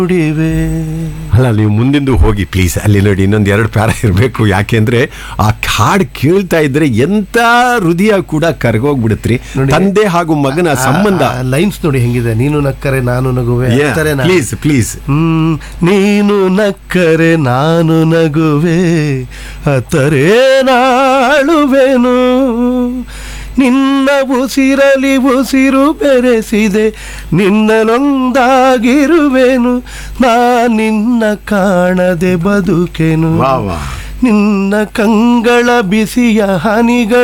ನುಡಿವೆ ಅಲ್ಲ ನೀವು ಮುಂದಿಂದು ಹೋಗಿ ಪ್ಲೀಸ್ ಅಲ್ಲಿ ನೋಡಿ ಇನ್ನೊಂದು ಎರಡು ಪ್ಯಾರ ಇರಬೇಕು ಯಾಕೆಂದ್ರೆ ಆ ಹಾಡು ಕೇಳ್ತಾ ಇದ್ರೆ ಎಂತ ಹೃದಯ ಕೂಡ ಕರಗೋಗ್ಬಿಡುತ್ರಿ ನೋಡಿ. ತಂದೆ ಹಾಗೂ ಮಗನ ಸಂಬಂಧ ಲೈನ್ಸ್ ನೋಡಿ ಹೆಂಗಿದೆ ನೀನು ನಕ್ಕರೆ ನಾನು ನಗುವೆ ಅಂತಾರೆ ನಾ- ಪ್ಲೀಸ್ ಪ್ಲೀಸ್ ಹ್ಮ್, ನೀನು ನಕ್ಕರೆ ನಾನು ನಗುವೆ ಅತ್ತರೆ ನಾಳುವೆನು ನಿನ್ನ ಉಸಿರಲಿ ಉಸಿರು ಬೆರೆಸಿದೆ ನಿನ್ನಲೊಂದಾಗಿರುವೆನು ನಾ ನಿನ್ನ ಕಾಣದೆ ಬದುಕೆನು ವಾ ವಾ ನಿನ್ನ ಕಂಗಳ ಬಿಸಿಯ ಹನಿಗಳು